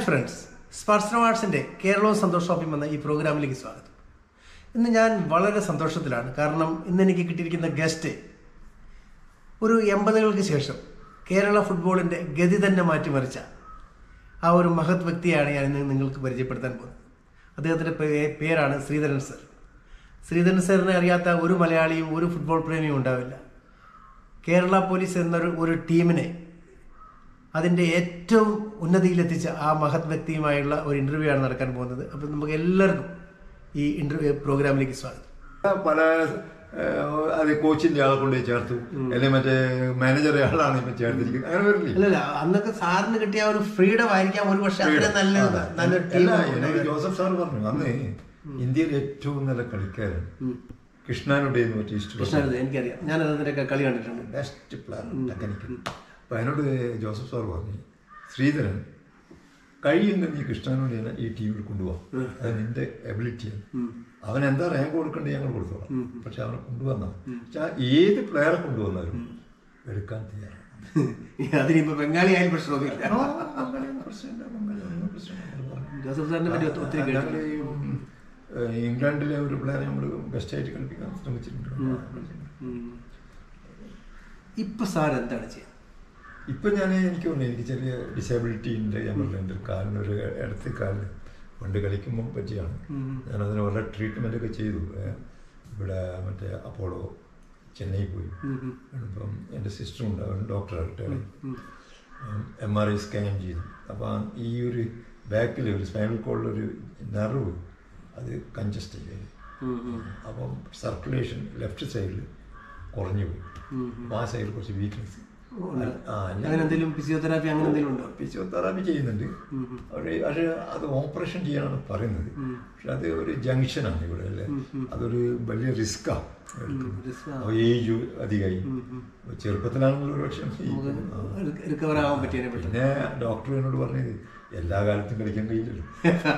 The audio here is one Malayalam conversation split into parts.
ഫ്രണ്ട്സ് സ്പർശന ആർട്സിന്റെ കേരളവും സന്തോഷോപ്പിയും എന്ന ഈ പ്രോഗ്രാമിലേക്ക് സ്വാഗതം ഇന്ന് ഞാൻ വളരെ സന്തോഷത്തിലാണ് കാരണം ഇന്ന് എനിക്ക് കിട്ടിയിരിക്കുന്ന ഗസ്റ്റ് ഒരു എൺപതുകൾക്ക് ശേഷം കേരള ഫുട്ബോളിന്റെ ഗതി തന്നെ മാറ്റിമറിച്ച ആ ഒരു മഹത് വ്യക്തിയാണ് ഞാൻ ഇന്ന് നിങ്ങൾക്ക് പരിചയപ്പെടുത്താൻ പോകുന്നത് അദ്ദേഹത്തിന്റെ പേ- പേരാണ് ശ്രീധരൻ സർ ശ്രീധരൻ സാറിനെ അറിയാത്ത ഒരു മലയാളിയും ഒരു ഫുട്ബോൾ പ്രേമിയും ഉണ്ടാവില്ല കേരള പോലീസ് എന്നൊരു ഒരു ടീമിനെ അതിൻ്റെ ഏറ്റവും ഉന്നതിയിലെത്തിച്ച ആ മഹത് വ്യക്തിയുമായുള്ള ഒരു ഇന്റർവ്യൂ ആണ് നടക്കാൻ പോകുന്നത് അപ്പം നമുക്ക് എല്ലാവർക്കും ഈ ഇന്റർവ്യൂ പ്രോഗ്രാമിലേക്ക് സ്വാഗതം പല ഏഹ്, അത് കോച്ചിന്റെ ആളെ കൊണ്ട് ചേർത്തു അല്ലെങ്കിൽ മറ്റേ മാനേജറെ ആളാണ് ഇപ്പൊ ചേർത്തിരിക്കുന്നത് അങ്ങനെ വരില്ലേ അല്ലല്ല അന്നൊക്കെ സാറിന് കിട്ടിയ ആ ഒരു ഫ്രീഡം ആയിരിക്കാം ഒരു പക്ഷെ അതിന് നല്ല നല്ലൊരു ടീം അല്ല, എന്നോട് ജോസഫ് സാർ പറഞ്ഞു അന്ന് ഇന്ത്യയിൽ ഏറ്റവും നല്ല കളിക്കാരൻ കൃഷ്ണാനുടെ എന്ന് പറ്റിയ ഇഷ്ടം കൃഷ്ണൻ എനിക്കറിയാം ഞാൻ അതിൻ്റെയൊക്കെ കളി കണ്ടിട്ടുണ്ട് ബെസ്റ്റ് പ്ലെയർ ടെക്നിക്കൽ അപ്പൊ അതിനോട് ജോസഫ് സാർ പറഞ്ഞു ശ്രീധരൻ കഴിയുന്ന നീ കൃഷ്ണാനോട് ഈ ടീമിൽ കൊണ്ടുപോകാം അത് നിന്റെ എബിലിറ്റിയാണ് അവൻ എന്താ റാങ്ക് കൊടുക്കണ്ടേ ഞങ്ങൾ കൊടുത്തോളാം പക്ഷെ അവനെ കൊണ്ടുവന്ന പക്ഷെ ആ ഏത് പ്ലെയറെ കൊണ്ടുവന്നാലും എടുക്കാൻ തയ്യാറാണ് അതിനിപ്പോ ബംഗാളി ആയാലും പ്രശ്നമൊന്നുമില്ല ആ, അങ്ങനെയൊന്നും പ്രശ്നമില്ല, അങ്ങനെയൊന്നും പ്രശ്നമില്ല. ജോസഫ് സാറിനെ പറ്റി ഒത്തിരി- ഒത്തിരി കേട്ടു ഞങ്ങള് ഈ, ഉം, ഏഹ്, ഇംഗ്ലണ്ടിലെ ഒരു പ്ലെയറെ നമ്മൾ ബെസ്റ്റായിട്ട് കളിപ്പിക്കാൻ ശ്രമിച്ചിട്ടുണ്ട് ഇപ്പൊ സാർ എന്താണ് ചെയ്യുന്നത് ഇപ്പൊ ഞാൻ എനിക്ക് തോന്നുന്നു എനിക്ക് ചെറിയ ഡിസേബിലിറ്റി ഉണ്ട് ഞാൻ പറഞ്ഞില്ല എൻ്റെ കാലിന് ഒരു ഇടത്തെ കാലിന് പണ്ട് കളിക്കുമ്പോൾ പറ്റിയാണ് ഞാൻ അതിന് വളരെ ട്രീറ്റ്മെൻ്റ് ഒക്കെ ചെയ്തു ഏ, ഇവിടെ മറ്റേ അപ്പോളോ ചെന്നൈ പോയി ഇപ്പം എൻ്റെ സിസ്റ്ററുണ്ട് അവൻ ഡോക്ടറായിട്ട് എം ആർ ഐ സ്കാൻ ചെയ്തു അപ്പോൾ ഈ ഒരു ബാക്കിൽ ഒരു സ്പൈനൽ കോഡിലൊരു നെർവ് അത് കൺജസ്റ്റ് ചെയ്തു അപ്പം സർക്കുലേഷൻ ലെഫ്റ്റ് സൈഡിൽ കുറഞ്ഞു പോയി അപ്പോൾ ആ സൈഡിൽ കുറച്ച് വീക്ക്നെസ് ആ ഞാൻ അങ്ങനെ എന്തെങ്കിലും ഫിസിയോതെറാപ്പി അങ്ങനെ എന്തെങ്കിലും ഉണ്ടോ ഫിസിയോതെറാപ്പി ചെയ്യുന്നുണ്ട് പക്ഷേ പക്ഷേ അത് ഓപ്പറേഷൻ ചെയ്യാനാണ് പറയുന്നത് പക്ഷെ അത് ഒരു ജംഗ്ഷനാണ് ഇവിടെ അല്ലേ അതൊരു വലിയ റിസ്ക്കാണ് ഏജ് അധികമായി ചെറുപ്പത്തിലാണെന്നുള്ള ഒരു പക്ഷേ ഈ- ആ. റിക്കവർ ആവാൻ പറ്റിയതിനെ പറ്റി പിന്നെ ഡോക്ടർ എന്നോട് പറഞ്ഞത് എല്ലാ കാലത്തും കളിക്കാൻ കഴിയില്ലല്ലോ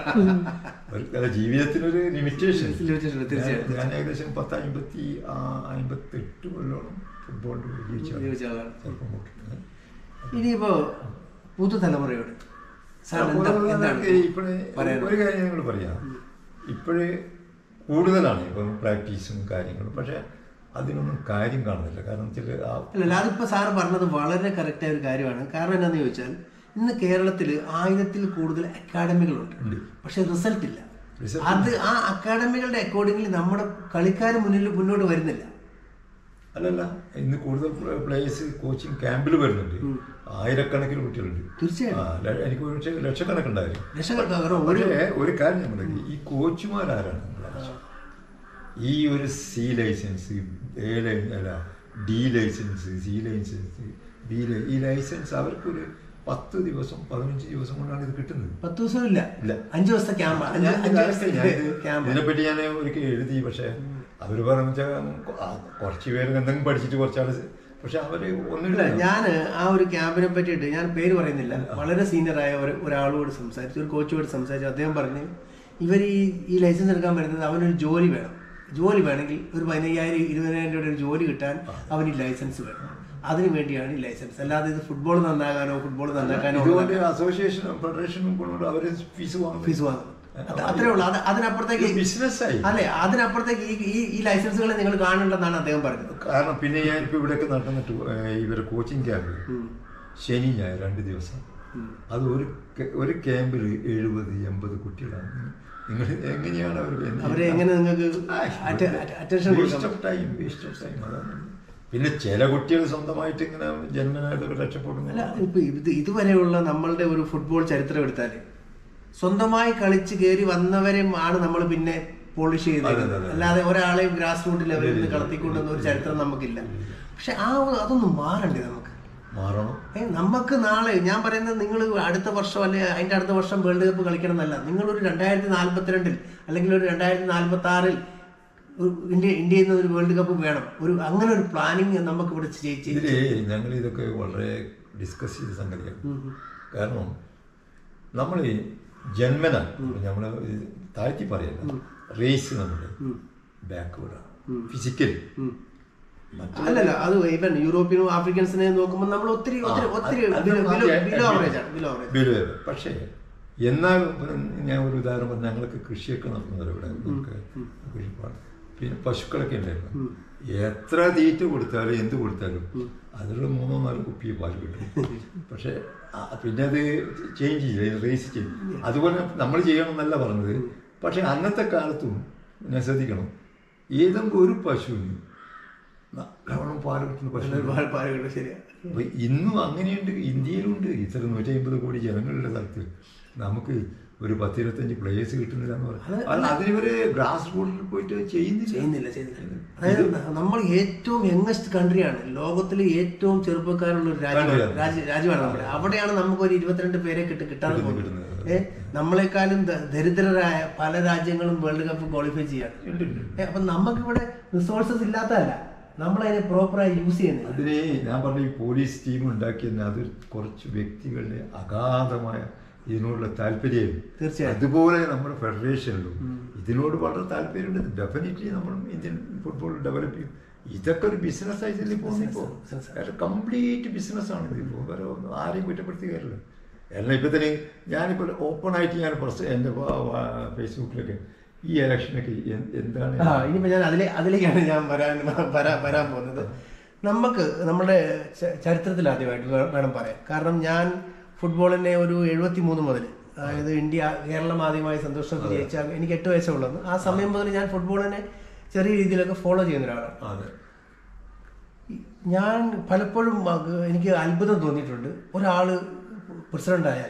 ഒരു അല്ല ജീവിതത്തിനൊരു ലിമിറ്റേഷൻ Limitation, തീർച്ചയായും. ഞാൻ ഏകദേശം പത്ത് അമ്പത്തി അമ്പത്തെട്ട് കൊല്ലോളം ഫുട്ബോളിൽ ജീവിച്ചു ജീവിച്ച ആളാണ്. ചെറുപ്പം തൊട്ട്. ഇനിയിപ്പോ പുതുതലമുറയോട് സാർ എന്താ എന്താണ് ഇപ്പോഴേ പറയാനുള്ളത്? ഒരു കാര്യം ഞങ്ങൾ പറയാം ഇപ്പോഴേ കൂടുതലാണ് ഇപ്പം പ്രാക്ടീസും കാര്യങ്ങളും പക്ഷെ അതിനൊന്നും കാര്യം കാണുന്നില്ല കാരണം വെച്ചാൽ ആ അല്ലല്ല അതിപ്പോ സാറ് പറഞ്ഞത് വളരെ കറക്റ്റായ ഒരു കാര്യമാണ് കാരണം എന്താണെന്ന് ചോദിച്ചാൽ ഇന്ന് കേരളത്തിൽ ആയിരത്തിൽ കൂടുതൽ അക്കാഡമികളുണ്ട് പക്ഷെ റിസൾട്ട് ഇല്ല Result അത് ആ അക്കാഡമികളുടെ അക്കോർഡിംഗ്ലി നമ്മുടെ കളിക്കാർ മുന്നിൽ മുന്നോട്ട് വരുന്നില്ല അല്ലല്ല ഇന്ന് കൂടുതൽ പ്ലേയേഴ്സ് കോച്ചിങ് ക്യാമ്പിൽ വരുന്നുണ്ട് ആയിരക്കണക്കിന് കുട്ടികളുണ്ട് തീർച്ചയായും ആ, ല- എനിക്ക് പക്ഷേ ലക്ഷക്കണക്കുണ്ടായിരുന്നു ലക്ഷക്കണക്കാണ് ഒരു പക്ഷേ ഒരു കാര്യം നമ്മൾ ഈ കോച്ചുമാരാരാണ് നമ്മളെ ആവശ്യം? ഈ ഒരു സി ലൈസൻസ് എ ലൈ അല്ല D licence C licence B ലൈ ഈ ലൈസൻസ് അവർക്കൊരു പത്ത് ദിവസം പതിനഞ്ച് ദിവസം കൊണ്ടാണ് ഇത് കിട്ടുന്നത് പത്ത് ദിവസം ഇല്ല ഇല്ല. അഞ്ചു ദിവസത്തെ ക്യാമ്പ് അഞ്ച് ഞാൻ അഞ്ച് ദിവസത്തെ ഞാനിത് ക്യാമ്പ് ഇതിനെപ്പറ്റി ഞാൻ ഒരിക്കൽ എഴുതി പക്ഷേ അവർ പറഞ്ഞു വെച്ചാൽ കുറച്ച് പേര് എന്തെങ്കിലും പഠിച്ചിട്ട് കുറച്ചാൾ പക്ഷെ അവര് ഇല്ല ഒന്നുമില്ല ഞാൻ ആ ഒരു ക്യാമ്പിനെ പറ്റിയിട്ട് ഞാൻ പേര് പറയുന്നില്ല വളരെ സീനിയർ ആയ ഒരു ഒരാളോട് സംസാരിച്ചു ഒരു കോച്ചോട് സംസാരിച്ചു അദ്ദേഹം പറഞ്ഞു ഇവർ ഈ ഈ ലൈസൻസ് എടുക്കാൻ വരുന്നത് അവനൊരു ജോലി വേണം ജോലി വേണമെങ്കിൽ ഒരു പതിനയ്യായിരം ഇരുപതിനായിരം രൂപയുടെ ഒരു ജോലി കിട്ടാൻ അവന് ഈ ലൈസൻസ് വേണം അതിനു വേണ്ടിയാണ് ഈ ലൈസൻസ് അല്ലാതെ ഇത് ഫുട്ബോൾ നന്നാകാനോ ഫുട്ബോൾ നന്നാക്കാനോ ഇതുപോലെ അസോസിയേഷനും ഫെഡറേഷനും കൊണ്ട് അവര് ഫീസ് വാങ്ങും ഫീസ് വാങ്ങും അത് അത്രേ ഉള്ളൂ അത് അതിനപ്പുറത്തേക്ക് ബിസിനസ്സായി അല്ലെ അതിനപ്പുറത്തേക്ക് ഈ ഈ- ഈ ലൈസൻസുകളെ നിങ്ങൾ കാണേണ്ടെന്നാണ് അദ്ദേഹം പറഞ്ഞത് കാരണം പിന്നെ ഞാനിപ്പോ ഇവിടെയൊക്കെ നടന്നിട്ട് ഇവരെ കോച്ചിങ് ക്യാമ്പ് ശനി ഞായർ രണ്ട് ദിവസം അത് ഒരു ക- ഒരു ക്യാമ്പിൽ എഴുപത് എൺപത് കുട്ടികളാണ് നിങ്ങൾ എങ്ങനെയാണ് അവർ അവരെ എങ്ങനെ നിങ്ങൾക്ക് അറ്റൻഷൻ കൊടുക്കാൻ waste of time waste of time അതാണ് പിന്നെ ചില കുട്ടികൾ സ്വന്തമായിട്ട് ഇങ്ങനെ ജന്മനായിട്ടൊക്കെ അല്ല രക്ഷപ്പെടുന്നു ഇപ്പൊ ഇത് ഇതുവരെയുള്ള നമ്മളുടെ ഒരു ഫുട്ബോൾ ചരിത്രം എടുത്താല് സ്വന്തമായി കളിച്ച് കയറി വന്നവരെയും ആണ് നമ്മൾ പിന്നെ പോളിഷ് ചെയ്തത് അതെ, അതെ, അതെ. അല്ലാതെ ഒരാളെയും ഗ്രാസ് റൂട്ട് ലെവലിൽ നിന്ന് കളത്തിക്കൊണ്ടുവന്ന ഒരു ചരിത്രം നമുക്കില്ല പക്ഷെ ആ ഒരു- അതൊന്നും മാറണ്ടേ നമുക്ക് മാറണം ഏ നമുക്ക് നാളെ ഞാൻ പറയുന്നത് നിങ്ങൾ അടുത്ത വർഷം അല്ലെ അതിന്റെ അടുത്ത വർഷം വേൾഡ് കപ്പ് കളിക്കണം എന്നല്ല നിങ്ങൾ ഒരു രണ്ടായിരത്തി നാല്പത്തിരണ്ടിൽ അല്ലെങ്കിൽ ഒരു രണ്ടായിരത്തി നാല്പത്തി ആറിൽ ഇന്ത്യ ഇന്ത്യയിൽ നിന്ന് ഒരു വേൾഡ് കപ്പ് വേണം ഒരു അങ്ങനെ ഒരു പ്ലാനിങ് നമുക്ക് ഇവിടെ ചെയ്- ചെയ്- ഇതില് ഞങ്ങൾ ഇതൊക്കെ വളരെ ഡിസ്കസ് ചെയ്ത സംഗതിയാണ് കാരണം നമ്മൾ ജന്മന നമ്മൾ താഴ്ത്തി പറയല്ല റേസ് നമ്മുടെ ബാക്ക്വേർഡാണ് ഫിസിക്കൽ അല്ലല്ല അത് ഈവൻ യൂറോപ്യനും ആഫ്രിക്കൻസിനെ നോക്കുമ്പോൾ നമ്മൾ ഒത്തിരി ഒത്തിരി ഒത്തിരി ബിലോ ആവറേജ് ആണ് ബിലോ ആവറേജ് ബിലോ പക്ഷേ എന്നാൽ ഞാൻ ഒരു ഉദാഹരണം പറഞ്ഞു ഞങ്ങളൊക്കെ കൃഷിയൊക്കെ നടത്തുന്നത് ഇവിടെ നമുക്ക് കൃഷിപ്പാട് പിന്നെ പശുക്കളൊക്കെ ഉണ്ടായിരുന്നു എത്ര തീറ്റ കൊടുത്താലും എന്ത് കൊടുത്താലും അതിലുള്ള മൂന്നോ നാലോ കുപ്പി പാൽ കിട്ടും പക്ഷെ ആ, പിന്നെ അത് ചേഞ്ച് ചെയ്യില്ല റേസ് ചെയ്യും അതുപോലെ നമ്മൾ ചെയ്യണം എന്നല്ല പറഞ്ഞത് പക്ഷെ അന്നത്തെ കാലത്തും ഞാൻ ശ്രദ്ധിക്കണം ഏതെങ്കിലും ഒരു പശുവിന് നല്ലവണ്ണം പാൽ കിട്ടുന്ന പശു പാൽ- പാൽ കിട്ടും, ശരിയാ അപ്പൊ ഇന്നും അങ്ങനെയുണ്ട് ഇന്ത്യയിലുണ്ട് ഇത്ര നൂറ്റി അമ്പത് കോടി ജനങ്ങളുടെ സ്ഥലത്ത് നമുക്ക് ഒരു പത്തിരുപത്തഞ്ച് പ്ലേയേഴ്സ് കിട്ടുന്നില്ല എന്ന് പറയാം അല്ല അതിനിവര് ഗ്രാസ് റൂട്ടിൽ പോയിട്ട് ചെയ്യുന്നില്ല ചെയ്യുന്നില്ല ചെയ്യുന്നില്ല അതായത് നമ്മൾ ഏറ്റവും യങ്ങസ്റ്റ് കൺട്രിയാണ് ലോകത്തിലെ ഏറ്റവും ചെറുപ്പക്കാരുള്ള ഒരു രാജ്യമാണ് Country ആണ്. രാജ്യ- രാജ്യമാണ് നമ്മുടെ അവിടെയാണ് നമുക്ക് ഒരു ഇരുപത്തിരണ്ട് പേരെ കിട്ടി കിട്ടാതെ കിട്ടുന്നത്, പോകുന്നത് കിട്ടുന്നത്. ഏ നമ്മളെക്കാളും ദ- ദരിദ്രരായ പല രാജ്യങ്ങളും വേൾഡ് കപ്പ് ക്വാളിഫൈ ചെയ്യാണ് ഉണ്ട്, ഉണ്ട്. ഏ, അപ്പൊ നമുക്കിവിടെ റിസോഴ്സസ് ഇല്ലാത്തതല്ല നമ്മളതിനെ പ്രോപ്പറായി യൂസ് ചെയ്യുന്നില്ല അതിന് ഞാൻ പറഞ്ഞ ഈ പോലീസ് ടീം ഉണ്ടാക്കിയെന്ന് അത് കുറച്ച് വ്യക്തികളുടെ അഗാധമായ ഇതിനോടുള്ള താല്പര്യം തീർച്ചയായും. അതുപോലെ നമ്മുടെ ഫെഡറേഷനിലും ഇതിനോട് വളരെ താല്പര്യമുണ്ട് ഡെഫിനറ്റ്ലി നമ്മൾ ഇന്ത്യൻ ഫുട്ബോൾ ഡെവലപ്പ് ചെയ്യും ഇതൊക്കെ ഒരു ബിസിനസ് ആയിട്ടല്ലേ പോകുന്നിപ്പോ business. കംപ്ലീറ്റ് ബിസിനസ്സാണ് ഇതിപ്പോൾ വേറെ ഒന്നും ആരെയും കുറ്റപ്പെടുത്തി കയറില്ല എന്നാൽ ഇപ്പം തന്നെ ഞാനിപ്പോൾ ഓപ്പൺ ആയിട്ട് ഞാൻ പ്രസ് എൻ്റെ ഫേസ്ബുക്കിലൊക്കെ ഈ ഇലക്ഷനൊക്കെ എ- എന്താണ് ആ ഇനിയിപ്പോ ഞാൻ അതിലെ അതിലേക്കാണ് ഞാൻ വരാൻ വരാൻ വരാൻ പോകുന്നത് നമുക്ക് നമ്മുടെ ച- ചരിത്രത്തിൽ ആദ്യമായിട്ട് വേ- വേണം പറയാം കാരണം ഞാൻ ഫുട്ബോളിനെ ഒരു എഴുപത്തി മൂന്ന് മുതൽ അതായത് ഇന്ത്യ കേരളം ആദ്യമായി സന്തോഷം ജയിച്ച എനിക്ക് എട്ട് വയസ്സേ ഉള്ളൂ ആ സമയം മുതൽ ഞാൻ ഫുട്ബോളിനെ ചെറിയ രീതിയിലൊക്കെ ഫോളോ ചെയ്യുന്ന ഒരാളാണ് അതെ ഞാൻ പലപ്പോഴും അത് എനിക്ക് അത്ഭുതം തോന്നിയിട്ടുണ്ട് ഒരാള് പ്രസിഡന്റ് ആയാൽ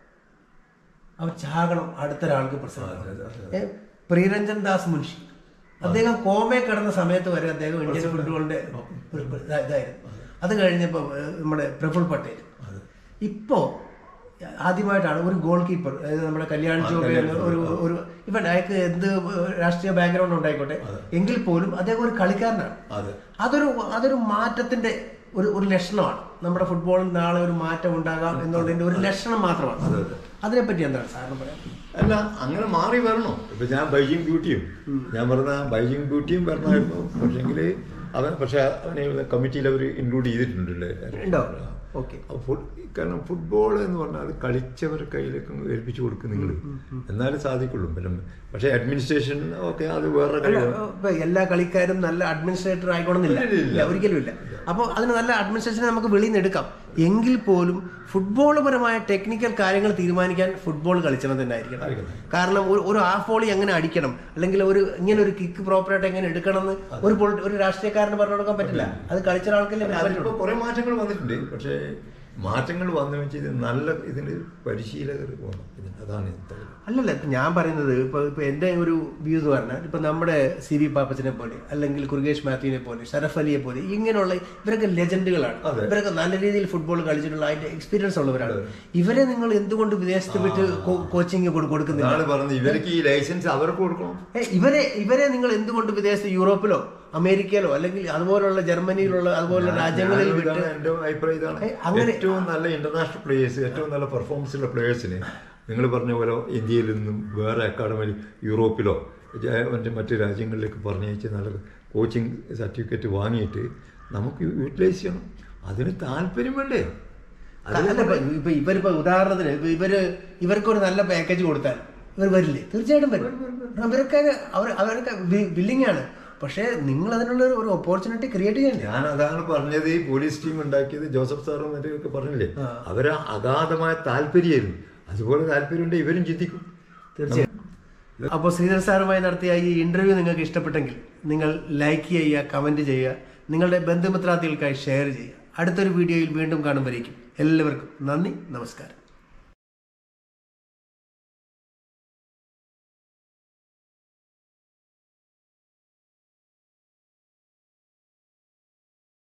അവർ ചാകണം അടുത്ത ഒരാൾക്ക് അതെ, പ്രസിഡന്റ് അതെ, ഏ, പ്രിയരഞ്ജൻ ദാസ് മുൻഷി അദ്ദേഹം കോമയെ കടന്ന സമയത്ത് വരെ അദ്ദേഹം ഇന്ത്യൻ ഫുട്ബോളിന്റെ ഒരു ഇതാ- ഇതായിരുന്നു അത് കഴിഞ്ഞപ്പോ ഏ, നമ്മുടെ പ്രഫുൽ പട്ടേൽ അതെ. ഇപ്പോ ആദ്യമായിട്ടാണ് ഒരു ഗോൾ കീപ്പർ അതായത് നമ്മുടെ കല്യാൺ ആ, ജോബെ കല്യാൺ എന്ന ജോബെ, ഒരു ആ. ഒരു ഇവൻ അയാൾക്ക് എന്ത് രാഷ്ട്രീയ ബാക്ക്ഗ്രൗണ്ട് ഉണ്ടായിക്കോട്ടെ അതെ. എങ്കിൽ പോലും അദ്ദേഹം ഒരു കളിക്കാരനാണ് അതെ അതൊരു അതൊരു മാറ്റത്തിന്റെ ഒരു ഒരു ലക്ഷണമാണ് നമ്മുടെ ഫുട്ബോളിൽ നാളെ ഒരു മാറ്റം ഉണ്ടാകാം എന്നുള്ളതിന്റെ ഒരു ലക്ഷണം മാത്രമാണ് അതെ, അതെ. അതിനെപ്പറ്റി എന്താണ് സാറിന് പറയാം അല്ല അങ്ങനെ മാറി വരണോ ഇപ്പൊ ഞാൻ ബൈജിങ് ബ്യൂട്ടിയും ഞാൻ പറഞ്ഞ ബൈജിങ് ബ്യൂട്ടിയും വരണമായിരുന്നു പക്ഷെങ്കിൽ അവൻ പക്ഷെ അവനെ കമ്മിറ്റിയിൽ അവർ ഇൻക്ലൂഡ് ചെയ്തിട്ടുണ്ടല്ലേ ഉണ്ടോ ഓക്കെ അപ്പൊ ഫുട് കാരണം ഫുട്ബോൾ എന്ന് പറഞ്ഞാൽ അത് കളിച്ചവരുടെ കയ്യിലേക്ക് അങ്ങ് ഏൽപ്പിച്ചു കൊടുക്കും നിങ്ങൾ എന്നാലേ സാധിക്കുള്ളൂ പിന്നെ പക്ഷേ അഡ്മിനിസ്ട്രേഷൻ ഒക്കെ അത് വേറെ കഴിവാണ് എല്ലാ കളിക്കാരും നല്ല അഡ്മിനിസ്ട്രേറ്റർ ആയിക്കോണമെന്നില്ല ഇല്ല, ഇല്ല. ഇല്ല, ഒരിക്കലും ഇല്ല അപ്പോൾ അതിന് നല്ല അഡ്മിനിസ്ട്രേഷനെ നമുക്ക് വെളിയിൽ നിന്ന് എടുക്കാം എങ്കിൽ പോലും ഫുട്ബോൾ പരമായ ടെക്നിക്കൽ കാര്യങ്ങൾ തീരുമാനിക്കാൻ ഫുട്ബോൾ കളിച്ചവൻ തന്നെ ആയിരിക്കണം ആയിരിക്കണം. കാരണം ഒരു ഒരു ഹാഫ് വോളി എങ്ങനെ അടിക്കണം അല്ലെങ്കിൽ ഒരു ഇങ്ങനെ ഒരു കിക്ക് പ്രോപ്പറായിട്ട് എങ്ങനെ എടുക്കണം എന്ന് ഒരു പൊളി- ഒരു രാഷ്ട്രീയക്കാരന് പറഞ്ഞു കൊടുക്കാൻ പറ്റില്ല അത് കളിച്ച ഒരാൾക്കല്ലേ പറ്റുള്ളൂ അതിലിപ്പോ കുറെ മാറ്റങ്ങൾ വന്നിട്ടുണ്ട് പക്ഷേ മാറ്റങ്ങൾ വന്നു വെച്ച് ഇത് നല്ല ഇതിന് പരിശീലകർ പോകണം ഇതിന് അതാണ് ഇത്ര അല്ലല്ല ഇപ്പൊ ഞാൻ പറയുന്നത് ഇപ്പൊ ഇപ്പൊ എന്റെ ഒരു വ്യൂസ് പറഞ്ഞാൽ ഇപ്പൊ നമ്മുടെ സി വി പാപ്പച്ചനെ പോലെ അല്ലെങ്കിൽ കുർഗേഷ് മാത്യുവിനെ പോലെ ഷറഫ് അലിയെ പോലെ ഇങ്ങനെയുള്ള ഇവരൊക്കെ ലെജൻഡുകളാണ് അതെ. ഇവരൊക്കെ നല്ല രീതിയിൽ ഫുട്ബോൾ കളിച്ചിട്ടുള്ള അതിന്റെ എക്സ്പീരിയൻസ് ഉള്ളവരാണ് ഇവരെ നിങ്ങൾ എന്തുകൊണ്ട് വിദേശത്ത് വിട്ട് കോച്ചിങ് കൊടുക്കുന്നില്ല അതാണ് പറഞ്ഞത് ഇവർക്ക് ഈ ലൈസൻസ് അവർക്ക് കൊടുക്കണം ഏ, ഇവരെ ഇവരെ നിങ്ങൾ എന്തുകൊണ്ട് വിദേശത്ത് യൂറോപ്പിലോ അമേരിക്കയിലോ അല്ലെങ്കിൽ അതുപോലുള്ള ജർമ്മനിയിലുള്ള അതുപോലുള്ള രാജ്യങ്ങളിൽ ഞാൻ വിട്ട് ഇതാണ് എൻ്റെ അഭിപ്രായം ഇതാണ് ഏ, അങ്ങനെ- ഏറ്റവും നല്ല ഇന്റർനാഷണൽ പ്ലേയേഴ്സ് ഏറ്റവും നല്ല പെർഫോമൻസ് ഉള്ള പ്ലേയേഴ്സിന് നിങ്ങൾ പറഞ്ഞ പോലെ ഇന്ത്യയിൽ നിന്നും വേറെ അക്കാഡമിയിൽ യൂറോപ്പിലോ ജ- മറ്റ് മറ്റ് രാജ്യങ്ങളിലേക്ക് പറഞ്ഞയച്ച് നല്ല കോച്ചിങ് സർട്ടിഫിക്കറ്റ് വാങ്ങിയിട്ട് നമുക്ക് യൂട്ടിലൈസ് ചെയ്യണം അതിന് താല്പര്യം വേണ്ടേ അത് അല്ല ഇപ്പൊ ഇപ്പൊ ഇവരിപ്പോ ഉദാഹരണത്തിന് ഇപ്പൊ ഇവര് ഇവർക്ക് ഒരു നല്ല പാക്കേജ് കൊടുത്താൽ ഇവർ വരില്ലേ തീർച്ചയായിട്ടും വരും അവരൊക്കെ അവർ അവരൊക്കെ ബില്ലിംഗ് ആണ് പക്ഷേ നിങ്ങൾ അതിനുള്ള ഒരു- ഒരു ഓപ്പർച്യൂണിറ്റി ക്രിയേറ്റ് ചെയ്യണ്ടേ ഞാൻ അതാണ് പറഞ്ഞത് ഈ പോലീസ് ടീം ഉണ്ടാക്കിയത് ജോസഫ് സാറും മറ്റൊക്കെ പറഞ്ഞില്ലേ ആ. അവര് അഗാധമായ താല്പര്യമായിരുന്നു അതുപോലെ താല്പര്യമുണ്ട് ഇവരും ചിന്തിക്കും തീർച്ചയായും അപ്പോൾ ശ്രീധർ സാറുമായി നടത്തിയ ഈ ഇന്റർവ്യൂ നിങ്ങൾക്ക് ഇഷ്ടപ്പെട്ടെങ്കിൽ നിങ്ങൾ ലൈക്ക് ചെയ്യുക കമന്റ് ചെയ്യുക നിങ്ങളുടെ ബന്ധുമിത്രാദികൾക്കായി ഷെയർ ചെയ്യുക അടുത്തൊരു വീഡിയോയിൽ വീണ്ടും കാണുമ്പോഴേക്കും എല്ലാവർക്കും നന്ദി നമസ്കാരം